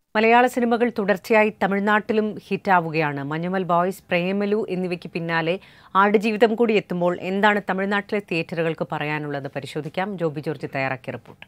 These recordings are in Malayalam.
മലയാള സിനിമകൾ തുടർച്ചയായി തമിഴ്നാട്ടിലും ഹിറ്റാവുകയാണ് മഞ്ഞുമൽ ബോയ്സ് പ്രേമലു എന്നിവയ്ക്ക് പിന്നാലെ ആടുജീവിതം കൂടി എത്തുമ്പോൾ എന്താണ് തമിഴ്നാട്ടിലെ തിയേറ്ററുകൾക്ക് പറയാനുള്ളത് പരിശോധിക്കാം ജോബി ജോർജ് തയ്യാറാക്കിയ റിപ്പോർട്ട്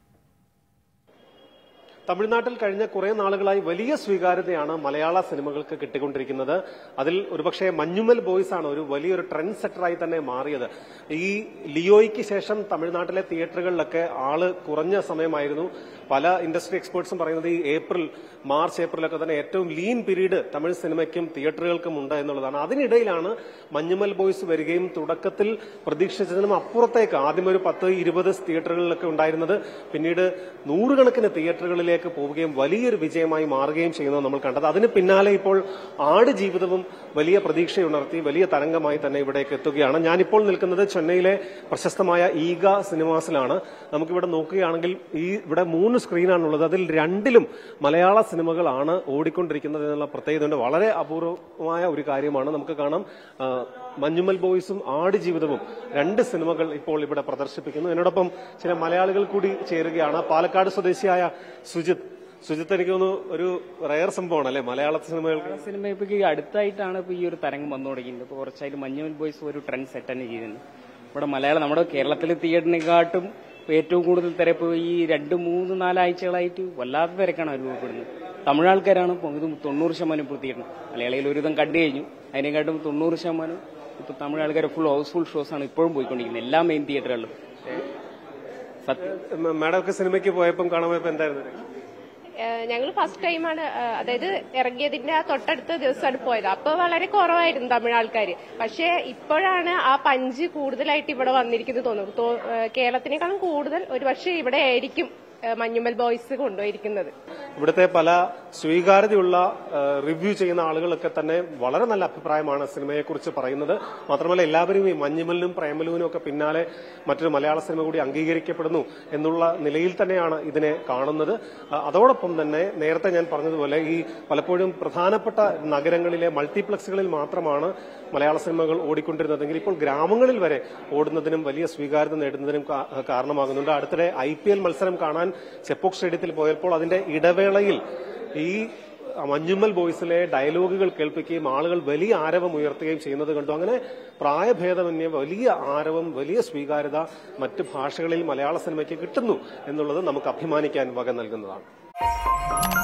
തമിഴ്നാട്ടിൽ കഴിഞ്ഞ കുറെ നാളുകളായി വലിയ സ്വീകാര്യതയാണ് മലയാള സിനിമകൾക്ക് കിട്ടിക്കൊണ്ടിരിക്കുന്നത് അതിൽ ഒരുപക്ഷെ മഞ്ഞുമൽ ബോയ്സ് ആണ് ഒരു വലിയൊരു ട്രെൻഡ് സെറ്ററായി തന്നെ മാറിയത് ഈ ലിയോയ്ക്ക് ശേഷം തമിഴ്നാട്ടിലെ തിയേറ്ററുകളിലൊക്കെ ആള് കുറഞ്ഞ സമയമായിരുന്നു പല ഇൻഡസ്ട്രി എക്സ്പേർട്സും പറയുന്നത് ഈ ഏപ്രിൽ മാർച്ച് ഏപ്രിലൊക്കെ തന്നെ ഏറ്റവും ലീൻ പീരീഡ് തമിഴ് സിനിമയ്ക്കും തിയേറ്ററുകൾക്കും ഉണ്ട് എന്നുള്ളതാണ് അതിനിടയിലാണ് മഞ്ഞുമൽ ബോയ്സ് വരികയും തുടക്കത്തിൽ പ്രതീക്ഷിച്ചതിനും അപ്പുറത്തേക്ക് ആദ്യം ഒരു പത്ത് ഇരുപത് തിയേറ്ററുകളിലൊക്കെ ഉണ്ടായിരുന്നത് പിന്നീട് നൂറുകണക്കിന് തിയേറ്ററുകളിലേക്ക് പോവുകയും വലിയൊരു വിജയമായി മാറുകയും ചെയ്യുന്നത് നമ്മൾ കണ്ടത് അതിന് പിന്നാലെ ഇപ്പോൾ ആട് ജീവിതവും വലിയ പ്രതീക്ഷയുണർത്തി വലിയ തരംഗമായി തന്നെ ഇവിടേക്ക് എത്തുകയാണ് ഞാനിപ്പോൾ നിൽക്കുന്നത് ചെന്നൈയിലെ പ്രശസ്തമായ ഈഗ സിനിമാസിലാണ് നമുക്കിവിടെ നോക്കുകയാണെങ്കിൽ ഈ ഇവിടെ മൂന്ന് സ്ക്രീനാണുള്ളത് അതിൽ രണ്ടിലും മലയാള സിനിമകളാണ് ഓടിക്കൊണ്ടിരിക്കുന്നത് എന്നുള്ള പ്രത്യേകതയുണ്ട് വളരെ അപൂർവമായ ഒരു കാര്യമാണ് നമുക്ക് കാണാം ആ, മഞ്ഞുമൽ ബോയ്സും ആട് ജീവിതവും രണ്ട് സിനിമകൾ ഇപ്പോൾ ഇവിടെ പ്രദർശിപ്പിക്കുന്നു എന്നോടൊപ്പം ചില മലയാളികൾ കൂടി ചേരുകയാണ് പാലക്കാട് സ്വദേശിയായ സുജിത് സുജിത്ത് എനിക്ക് തോന്നുന്നു ഒരു റയർ സംഭവമാണ് അല്ലെ മലയാള സിനിമകൾക്ക് സിനിമ ഇപ്പൊ ഈ അടുത്തായിട്ടാണ് ഇപ്പൊ ഈ ഒരു തരംഗം വന്നു തുടങ്ങിയത് ഇപ്പൊ കുറച്ചായിട്ട് മഞ്ഞുമൽ ബോയ്സ് ഒരു ട്രെൻഡ് സെറ്റ് തന്നെ ചെയ്യുന്നത് ഇവിടെ മലയാളം നമ്മുടെ കേരളത്തിലെ തിയേറ്ററിനെക്കാട്ടും ഇപ്പൊ ഏറ്റവും കൂടുതൽ തിരക്ക് ഈ രണ്ട് മൂന്ന് നാലാഴ്ചകളായിട്ട് വല്ലാത്ത തിരക്കാണ് അനുഭവപ്പെടുന്നത് തമിഴ് ആൾക്കാരാണ് ഇപ്പൊ ഇത് തൊണ്ണൂറ് ശതമാനം ഇപ്പോൾ തിയേറ്റർ മലയാളികൾ ഒരുവിധം കണ്ടു കഴിഞ്ഞു അതിനെക്കാട്ടും തൊണ്ണൂറ് ശതമാനം ഇപ്പൊ തമിഴ് ആൾക്കാർ ഫുൾ ഹൗസ്ഫുൾ ഷോസ് ആണ് ഇപ്പോഴും പോയിക്കൊണ്ടിരിക്കുന്നത് എല്ലാ മെയിൻ തിയേറ്ററുകളിലും സത്യം മാഡം ഒക്കെ സിനിമയ്ക്ക് പോയപ്പം കാണാൻ പോയപ്പോ എന്തായിരുന്നു ഞങ്ങൾ ഫസ്റ്റ് ടൈമാണ് അതായത് ഇറങ്ങിയതിന്റെ ആ തൊട്ടടുത്ത ദിവസമാണ് പോയത് അപ്പൊ വളരെ കുറവായിരുന്നു തമിഴ് ആൾക്കാർ പക്ഷെ ഇപ്പോഴാണ് ആ പഞ്ച് കൂടുതലായിട്ട് ഇവിടെ വന്നിരിക്കുന്നത് തോന്നുന്നു തോ- ഏഹ് കേരളത്തിനേക്കാളും കൂടുതൽ ഒരു പക്ഷേ ഇവിടെ ആയിരിക്കും ഏഹ് മഞ്ഞുമൽ ബോയ്സ് കൊണ്ടുപോയിരിക്കുന്നത് ഇവിടുത്തെ പല സ്വീകാര്യതയുള്ള റിവ്യൂ ചെയ്യുന്ന ആളുകളൊക്കെ തന്നെ വളരെ നല്ല അഭിപ്രായമാണ് സിനിമയെക്കുറിച്ച് പറയുന്നത് മാത്രമല്ല എല്ലാവരും ഈ മഞ്ഞുമല്ലും പ്രേമലുവിനും ഒക്കെ പിന്നാലെ മറ്റൊരു മലയാള സിനിമ കൂടി അംഗീകരിക്കപ്പെടുന്നു എന്നുള്ള നിലയിൽ തന്നെയാണ് ഇതിനെ കാണുന്നത് ആ, അതോടൊപ്പം തന്നെ നേരത്തെ ഞാൻ പറഞ്ഞതുപോലെ ഈ പലപ്പോഴും പ്രധാനപ്പെട്ട നഗരങ്ങളിലെ മൾട്ടിപ്ലക്സുകളിൽ മാത്രമാണ് മലയാള സിനിമകൾ ഓടിക്കൊണ്ടിരുന്നതെങ്കിൽ ഇപ്പോൾ ഗ്രാമങ്ങളിൽ വരെ ഓടുന്നതിനും വലിയ സ്വീകാര്യത നേടുന്നതിനും കാ- കാരണമാകുന്നുണ്ട് അടുത്തിടെ ഐ പി എൽ മത്സരം കാണാൻ ചെപ്പോക്ക് സ്റ്റേഡിയത്തിൽ പോയപ്പോൾ അതിന്റെ ഇടവേളയിൽ ഈ മഞ്ഞുമ്മൽ ബോയ്സിലെ ഡയലോഗുകൾ കേൾപ്പിക്കുകയും ആളുകൾ വലിയ ആരവം ഉയർത്തുകയും ചെയ്യുന്നത് കണ്ടു അങ്ങനെ പ്രായഭേദമന്യേ വലിയ ആരവം വലിയ സ്വീകാര്യത മറ്റ് ഭാഷകളിൽ മലയാള സിനിമയ്ക്ക് കിട്ടുന്നു എന്നുള്ളത് നമുക്ക് അഭിമാനിക്കാൻ വക നൽകുന്നതാണ്